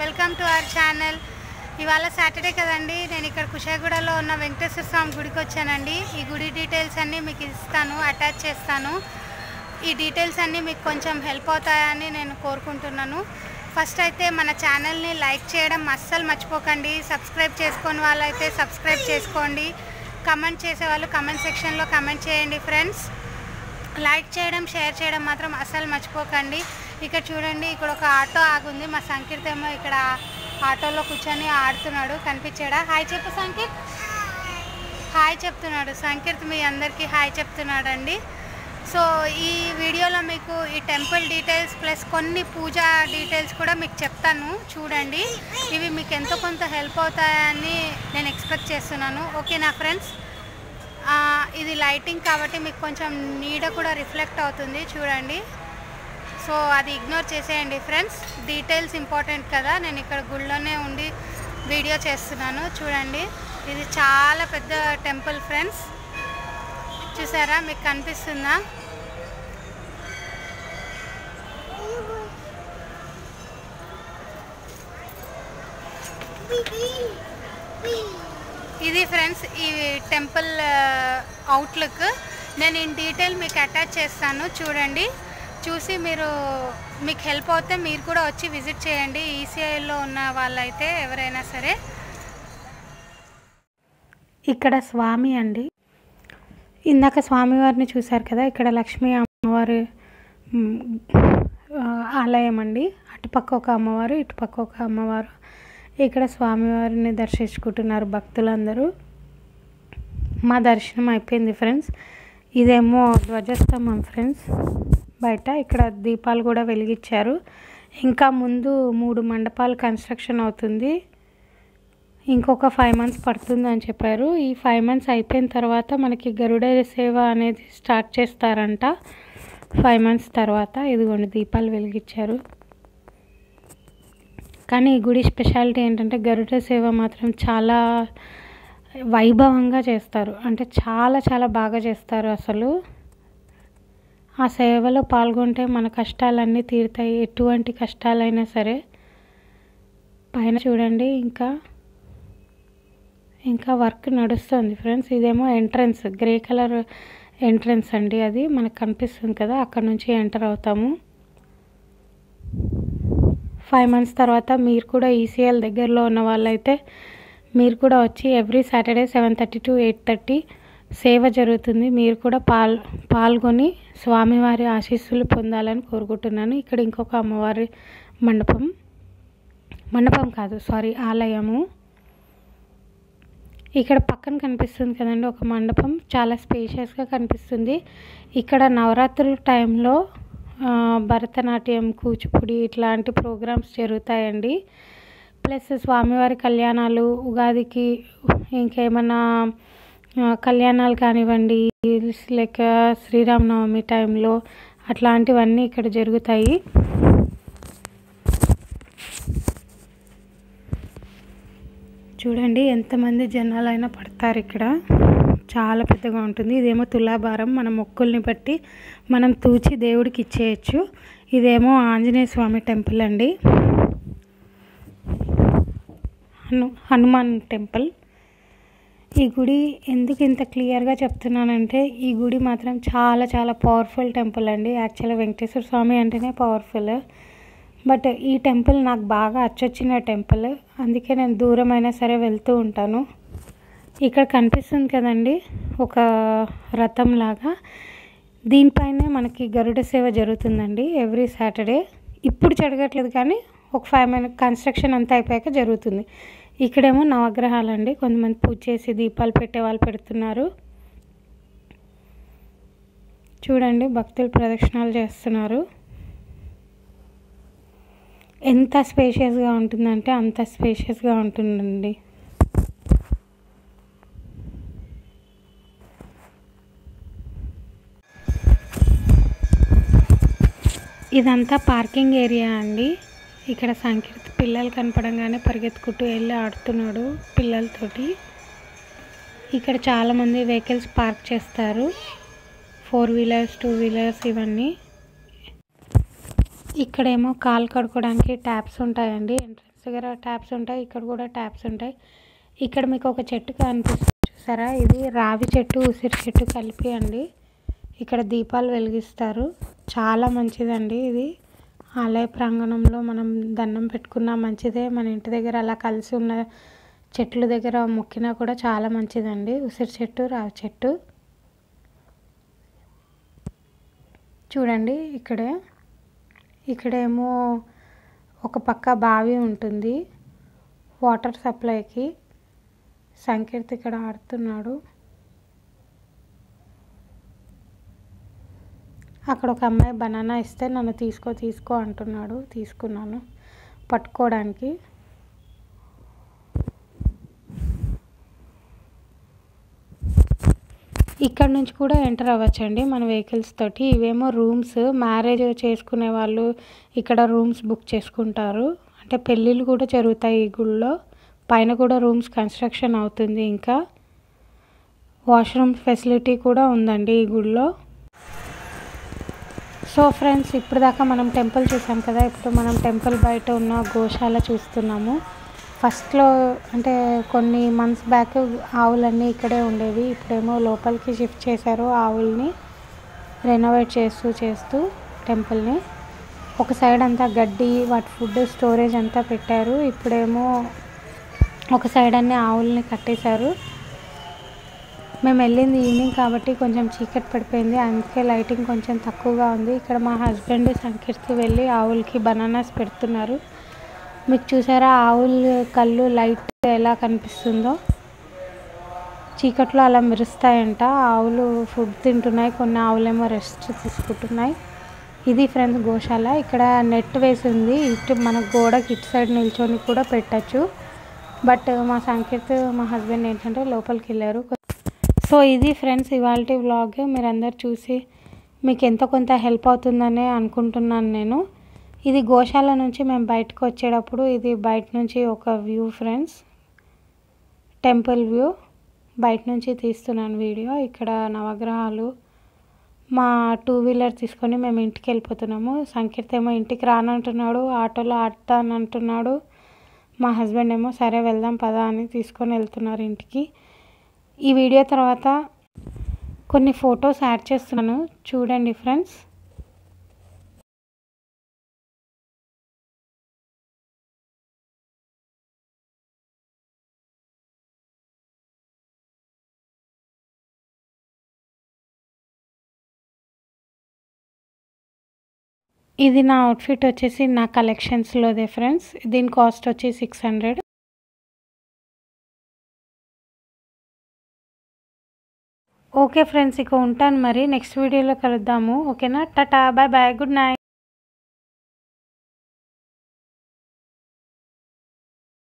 welcome to our channel ఇవాళ Saturday కదండి నేను ఇక్కడ కుషాగూడలో ఉన్న వెంకటేశ్వర స్వామి గుడికి వచ్చానండి ఈ గుడి డీటెయిల్స్ అన్నీ మీకు ఇస్తాను అటాచ్ చేస్తాను ఈ డీటెయిల్స్ అన్నీ మీకు కొంచెం హెల్ప్ అవుతాయని నేను కోరుకుంటున్నాను ఫస్ట్ అయితే మన ఛానల్ని లైక్ చేయడం అస్సలు మర్చిపోకండి సబ్స్క్రైబ్ చేసుకొని వాళ్ళైతే సబ్స్క్రైబ్ చేసుకోండి కమెంట్ చేసేవాళ్ళు కమెంట్ సెక్షన్లో కమెంట్ చేయండి ఫ్రెండ్స్ లైక్ చేయడం షేర్ చేయడం మాత్రం అస్సలు మర్చిపోకండి ఇక్కడ చూడండి ఇక్కడ ఒక ఆటో ఆగుంది మా సంకీర్త్ ఏమో ఇక్కడ ఆటోలో కూర్చొని ఆడుతున్నాడు కనిపించాడా హాయ్ చెప్పు సంకీర్త్ హాయ్ చెప్తున్నాడు సంకీర్త్ మీ అందరికీ హాయ్ చెప్తున్నాడండి సో ఈ వీడియోలో మీకు ఈ టెంపుల్ డీటెయిల్స్ ప్లస్ కొన్ని పూజా డీటెయిల్స్ కూడా మీకు చెప్తాను చూడండి ఇవి మీకు ఎంతో కొంత హెల్ప్ అవుతాయని నేను ఎక్స్పెక్ట్ చేస్తున్నాను ఓకేనా ఫ్రెండ్స్ ఆ, ఇది లైటింగ్ కాబట్టి మీకు కొంచెం నీడ కూడా రిఫ్లెక్ట్ అవుతుంది చూడండి సో అది ఇగ్నోర్ చేసేయండి ఫ్రెండ్స్ డీటెయిల్స్ ఇంపార్టెంట్ కదా నేను ఇక్కడ గుళ్ళోనే ఉండి వీడియో చేస్తున్నాను చూడండి ఇది చాలా పెద్ద టెంపుల్ ఫ్రెండ్స్ చూసారా మీకు కనిపిస్తుందా ఇది ఫ్రెండ్స్ ఈ టెంపుల్ అవుట్లుక్ నేను ఇన్ డీటెయిల్ మీకు అటాచ్ చేస్తాను చూడండి చూసి మీరు మీకు హెల్ప్ అవుతే మీరు కూడా వచ్చి విజిట్ చేయండి ఈసీఐలో ఉన్న వాళ్ళైతే ఎవరైనా సరే ఇక్కడ స్వామి అండి ఇందాక స్వామివారిని చూశారు కదా ఇక్కడ లక్ష్మీ అమ్మవారి మ్, ఆ, ఆలయం అండి అటుపక్క ఒక అమ్మవారు ఇటుపక్క ఒక అమ్మవారు ఇక్కడ స్వామివారిని దర్శించుకుంటున్నారు భక్తులందరూ మా దర్శనం అయిపోయింది ఫ్రెండ్స్ ఇదేమో ధ్వజస్తంభం ఫ్రెండ్స్ బయట ఇక్కడ దీపాలు కూడా వెలిగించారు ఇంకా ముందు మూడు మండపాలు కన్స్ట్రక్షన్ అవుతుంది ఇంకొక ఫైవ్ మంత్స్ పడుతుంది అని చెప్పారు ఈ ఫైవ్ మంత్స్ అయిపోయిన తర్వాత మనకి గరుడ సేవ అనేది స్టార్ట్ చేస్తారంట ఫైవ్ మంత్స్ తర్వాత ఇదిగోండి దీపాలు వెలిగించారు కానీ ఈ గుడి స్పెషాలిటీ ఏంటంటే గరుడ సేవ మాత్రం చాలా వైభవంగా చేస్తారు అంటే చాలా చాలా బాగా చేస్తారు అసలు ఆ సేవలో పాల్గొంటే మన కష్టాలన్నీ తీరుతాయి ఎటువంటి కష్టాలైనా సరే పైన చూడండి ఇంకా ఇంకా వర్క్ నడుస్తుంది ఫ్రెండ్స్ ఇదేమో ఎంట్రన్స్ గ్రే కలర్ ఎంట్రన్స్ అండి అది మనకు కనిపిస్తుంది కదా అక్కడ నుంచి ఎంటర్ అవుతాము ఫైవ్ మంత్స్ తర్వాత మీరు కూడా ఈసీఎల్ దగ్గరలో ఉన్న వాళ్ళైతే మీరు కూడా వచ్చి every Saturday seven thirty to eight thirty సేవ జరుగుతుంది మీరు కూడా పాల్ పాల్గొని స్వామివారి ఆశీస్సులు పొందాలని కోరుకుంటున్నాను ఇక్కడ ఇంకొక అమ్మవారి మండపం మండపం కాదు సారీ ఆలయము ఇక్కడ పక్కన కనిపిస్తుంది కదండి ఒక మండపం చాలా స్పేషియస్గా కనిపిస్తుంది ఇక్కడ నవరాత్రుల టైంలో ఆ, భరతనాట్యం కూచిపూడి ఇట్లాంటి ప్రోగ్రామ్స్ జరుగుతాయండి ప్లస్ స్వామివారి కళ్యాణాలు ఉగాదికి ఇంకేమైనా ఆ, కళ్యాణాలు కానివ్వండి లైక్ శ్రీరామనవమి టైంలో అట్లాంటివన్నీ ఇక్కడ జరుగుతాయి చూడండి ఎంతమంది జనాలైనా పడతారు ఇక్కడ చాలా పెద్దగా ఉంటుంది ఇదేమో తులాభారం మన మొక్కుల్ని బట్టి మనం తూచి దేవుడికి ఇచ్చేయచ్చు ఇదేమో ఆంజనేయ స్వామి టెంపుల్ అండి హను హనుమాన్ టెంపుల్ ఈ గుడి ఎందుకు ఇంత క్లియర్గా చెప్తున్నానంటే ఈ గుడి మాత్రం చాలా చాలా పవర్ఫుల్ టెంపుల్ అండి యాక్చువల్గా వెంకటేశ్వర స్వామి అంటేనే పవర్ఫుల్ బట్ ఈ టెంపుల్ నాకు బాగా అచ్చొచ్చిన టెంపుల్ అందుకే నేను దూరమైనా సరే వెళ్తూ ఉంటాను ఇక్కడ కనిపిస్తుంది కదండి ఒక రథం లాగా దీనిపైనే మనకి గరుడ సేవ జరుగుతుందండి ఎవ్రీ సాటర్డే ఇప్పుడు జరగట్లేదు కానీ ఒక ఫైవ్ మినిట్ కన్స్ట్రక్షన్ అంతా అయిపోయాక జరుగుతుంది ఇక్కడేమో నవగ్రహాలండి కొంతమంది పూజ చేసి దీపాలు పెట్టే వాళ్ళు పెడుతున్నారు చూడండి భక్తులు ప్రదక్షిణాలు చేస్తున్నారు ఎంత స్పేషియస్గా ఉంటుందంటే అంత స్పేషియస్గా ఉంటుందండి ఇదంతా పార్కింగ్ ఏరియా అండి ఇక్కడ సంకీర్తి పిల్లలు కనపడంగానే పరిగెత్తుకుంటూ వెళ్ళి ఆడుతున్నాడు పిల్లలతోటి ఇక్కడ చాలామంది వెహికల్స్ పార్క్ చేస్తారు ఫోర్ వీలర్స్ టూ వీలర్స్ ఇవన్నీ ఇక్కడేమో కాలు కడుక్కోవడానికి ట్యాప్స్ ఉంటాయండి ఎంట్రన్స్ దగ్గర ట్యాప్స్ ఉంటాయి ఇక్కడ కూడా ట్యాప్స్ ఉంటాయి ఇక్కడ మీకు ఒక చెట్టు కనిపిస్తుంది చూసారా ఇది రావి చెట్టు ఉసిరి చెట్టు కలిపి అండి ఇక్కడ దీపాలు వెలిగిస్తారు చాలా మంచిదండి ఇది ఆలయ ప్రాంగణంలో మనం దండం పెట్టుకున్నా మంచిదే మన ఇంటి దగ్గర అలా కలిసి ఉన్న చెట్ల దగ్గర మొక్కినా కూడా చాలా మంచిదండి ఉసిరి చెట్టు రావి చెట్టు చూడండి ఇక్కడే ఇక్కడేమో ఒక పక్క బావి ఉంటుంది వాటర్ సప్లైకి సంకీర్తి ఇక్కడ ఆడుతున్నాడు అక్కడ ఒక అమ్మాయి బనానా ఇస్తే నన్ను తీసుకో తీసుకో అంటున్నాడు తీసుకున్నాను పట్టుకోవడానికి ఇక్కడ నుంచి కూడా ఎంటర్ అవ్వచ్చండి మన వెహికల్స్ తోటి ఇవేమో రూమ్స్ మ్యారేజ్ చేసుకునే వాళ్ళు ఇక్కడ రూమ్స్ బుక్ చేసుకుంటారు అంటే పెళ్ళిళ్ళు కూడా జరుగుతాయి ఈ గుళ్ళో పైన కూడా రూమ్స్ కన్స్ట్రక్షన్ అవుతుంది ఇంకా వాష్రూమ్ ఫెసిలిటీ కూడా ఉందండి ఈ గుళ్ళో సో ఫ్రెండ్స్ ఇప్పుడు దాకా మనం టెంపుల్ చూసాం కదా ఇప్పుడు మనం టెంపుల్ బయట ఉన్న గోశాల చూస్తున్నాము ఫస్ట్లో అంటే కొన్ని మంత్స్ బ్యాక్ ఆవులన్నీ ఇక్కడే ఉండేవి ఇప్పుడేమో లోపలికి షిఫ్ట్ చేశారు ఆవుల్ని రెనోవేట్ చేస్తూ చేస్తూ టెంపుల్ని ఒక సైడ్ అంతా గడ్డి వాటి ఫుడ్ స్టోరేజ్ అంతా పెట్టారు ఇప్పుడేమో ఒక సైడ్ అన్ని ఆవుల్ని కట్టేశారు మేము వెళ్ళింది ఈవినింగ్ కాబట్టి కొంచెం చీకటి పడిపోయింది అందుకే లైటింగ్ కొంచెం తక్కువగా ఉంది ఇక్కడ మా హస్బెండ్ సంకీర్తి వెళ్ళి ఆవులకి బనానాస్ పెడుతున్నారు మీకు చూసారా ఆవుల కళ్ళు లైట్ ఎలా కనిపిస్తుందో చీకట్లో అలా మెరుస్తాయంట ఆవులు ఫుడ్ తింటున్నాయి కొన్ని ఆవులేమో రెస్ట్ తీసుకుంటున్నాయి ఇది ఫ్రెండ్స్ గోశాల ఇక్కడ నెట్ వేసి ఉంది ఇటు మన గోడకి ఇటు సైడ్ నిల్చొని కూడా పెట్టచ్చు బట్ మా సంకీర్తి మా హస్బెండ్ ఏంటంటే లోపలికి వెళ్ళారు సో ఇది ఫ్రెండ్స్ ఇవాళ వ్లాగ్ మీరు అందరు చూసి మీకు ఎంతో కొంత హెల్ప్ అవుతుందనే అనుకుంటున్నాను నేను ఇది గోశాల నుంచి మేము బయటకు వచ్చేటప్పుడు ఇది బయట నుంచి ఒక వ్యూ ఫ్రెండ్స్ టెంపుల్ వ్యూ బయట నుంచి తీస్తున్నాను వీడియో ఇక్కడ నవగ్రహాలు మా టూ వీలర్ తీసుకొని మేము ఇంటికి వెళ్ళిపోతున్నాము సంకీర్తి ఏమో ఇంటికి రానంటున్నాడు ఆటోలో ఆడతానంటున్నాడు మా హస్బెండ్ ఏమో సరే వెళ్దాం పదా అని తీసుకొని వెళ్తున్నారు ఇంటికి ఈ వీడియో తర్వాత కొన్ని ఫొటోస్ యాడ్ చేస్తున్నాను చూడండి ఫ్రెండ్స్ ఇది నా అవుట్ఫిట్ వచ్చేసి నా కలెక్షన్స్లోదే ఫ్రెండ్స్ దీని కాస్ట్ వచ్చి సిక్స్ హండ్రెడ్ ఓకే ఫ్రెండ్స్ ఇక ఉంటాను మరి నెక్స్ట్ వీడియోలో కలుద్దాము ఓకేనా tata bye bye good night